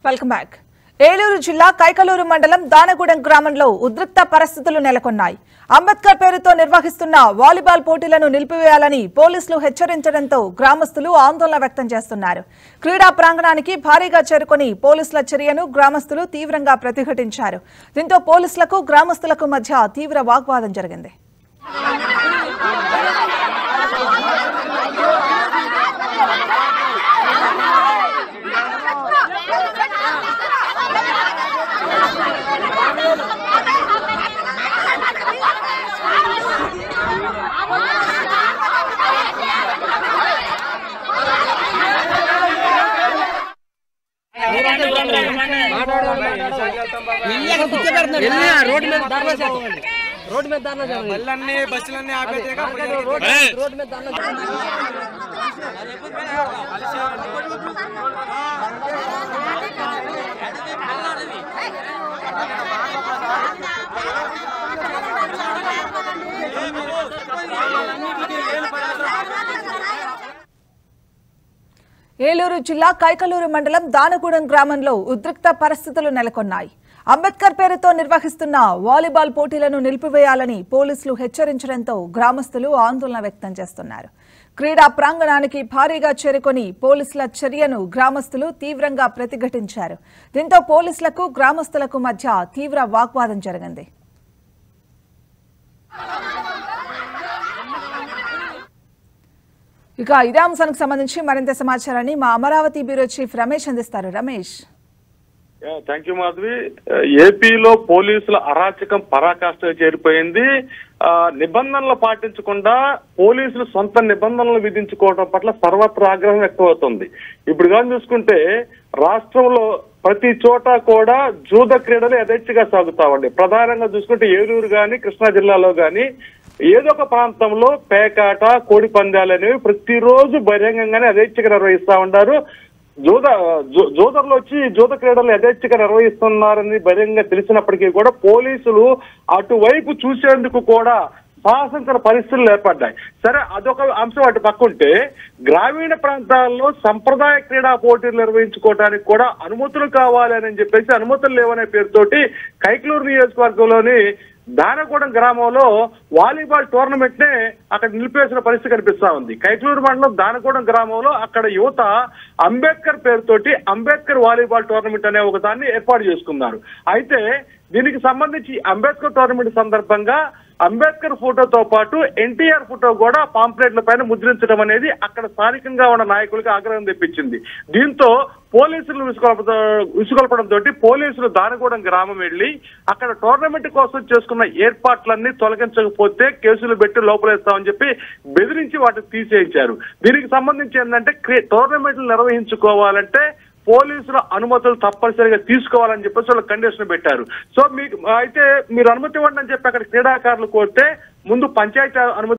Welcome back Eluru జిల్లా కైకలూరు మండలం దానగూడెం గ్రామంలో ఉద్రిక్త పరిస్థితులు నెలకొన్నాయి అంబేద్కర్ పేరుతో నిర్వహిస్తున్న వాలీబాల్ పోటీలను నిలిపివేయాలని పోలీసులు హెచ్చరించడంతో గ్రామస్తులు ఆందోళన వ్యక్తం చేస్తున్నారు క్రీడా ప్రాంగణానికి భారీగా చేరుకుని పోలీసుల చర్యను గ్రామస్తులు తీవ్రంగా ప్రతిఘటించారు దీంతో పోలీసులకు గ్రామస్తులకు మధ్య తీవ్ర వాగ్వాదం జరిగింది రోడ్డు మీద ధర్నా చేద్దాం. రోడ్డు మీద ధర్నా చేద్దాం. బళ్ళన్నీ బస్సులన్నీ ఆపేదేగా రోడ్డు రోడ్డు మీద ధర్నా చేద్దాం. ఏలూరు జిల్లా కైకలూరు మండలం దానగూడెం గ్రామంలో ఉద్రిక్త పరిస్థితులు నెలకొన్నాయి అంబేద్కర్ పేరుతో నిర్వహిస్తున్న వాలీబాల్ పోటీలను నిలిపివేయాలని పోలీసులు హెచ్చరించడంతో గ్రామస్తులు ఆందోళన వ్యక్తం చేస్తున్నారు క్రీడా ప్రాంగణానికి భారీగా చేరుకొని పోలీసుల చర్యను గ్రామస్తులు తీవ్రంగా ప్రతిఘటించారు దీంతో పోలీసులకు గ్రామస్తులకు మధ్య తీవ్ర వాగ్వాదం జరిగింది ఇక ఇదే అంశానికి సంబంధించి మరింత సమాచారాన్ని మా అమరావతి బ్యూరో చీఫ్ రమేష్ అందిస్తారు రమేష్ థ్యాంక్ యూ మాధవి ఏపీలో పోలీసుల అరాచకం పరాకాష్ఠ చేరిపోయింది ఆ, నిబంధనలు పాటించకుండా పోలీసులు సొంత నిబంధనలు విధించుకోవడం పట్ల సర్వత్రా ఆగ్రహం వ్యక్తమవుతుంది ఇప్పుడు కానీ చూసుకుంటే రాష్ట్రంలో ప్రతి చోట కూడా జూద క్రీడలు యథేచ్ఛగా సాగుతామండి ప్రధానంగా చూసుకుంటే ఏలూరు గాని కృష్ణా జిల్లాలో గాని ఏదో ఒక ప్రాంతంలో పేకాట కోడి పందాలు అనేవి ప్రతిరోజు బహిరంగంగానే యథేచ్ఛగా నిర్వహిస్తా ఉంటారు జోద జో- జోదర్లు వచ్చి జోద క్రీడలు యథేచ్ఛగా నిర్వహిస్తున్నారని బహిరంగంగా తెలిసినప్పటికీ కూడా పోలీసులు అటువైపు చూసేందుకు కూడా సాహసించిన పరిస్థితులు ఏర్పడ్డాయి సరే అదొక అంశం అటు పక్కుంటే గ్రామీణ ప్రాంతాల్లో సంప్రదాయ క్రీడా పోటీలు నిర్వహించుకోవడానికి కూడా అనుమతులు కావాలి అని చెప్పేసి అనుమతులు లేవనే పేరుతోటి కైకలూరు నియోజకవర్గంలోని దానగూడెం గ్రామంలో వాలీబాల్ టోర్నమెంట్ నే అక్కడ నిలిపేసిన పరిస్థితి కనిపిస్తా ఉంది కైకలూరు మండలం దానగూడెం గ్రామంలో అక్కడ యువత అంబేద్కర్ పేరుతోటి అంబేద్కర్ వాలీబాల్ టోర్నమెంట్ అనే ఒక దాన్ని ఏర్పాటు చేసుకున్నారు అయితే దీనికి సంబంధించి అంబేద్కర్ టోర్నమెంట్ సందర్భంగా అంబేద్కర్ ఫోటోతో పాటు ఎన్టీఆర్ ఫోటో కూడా పాంప్లెట్ల పైన ముద్రించడం అనేది అక్కడ స్థానికంగా ఉన్న నాయకులకు ఆగ్రహం తెప్పించింది దీంతో పోలీసులు విసుగొల్ప విసుగొల్పడంతో పోలీసులు దానగూడెం గ్రామం వెళ్లి అక్కడ టోర్నమెంట్ కోసం చేసుకున్న ఏర్పాట్లన్నీ తొలగించకపోతే కేసులు పెట్టి లోపలేస్తామని చెప్పి బెదిరించి వాటిని తీసేయించారు దీనికి సంబంధించి ఏంటంటే క్రి- టోర్నమెంట్లు నిర్వహించుకోవాలంటే పోలీసుల అనుమతులు తప్పనిసరిగా తీసుకోవాలని చెప్పేసి వాళ్ళు కండిషన్ పెట్టారు సో మీకు అయితే మీరు అనుమతి ఇవ్వండి అని చెప్పి అక్కడ క్రీడాకారులు కోరితే ముందు పంచాయతీ అనుమతి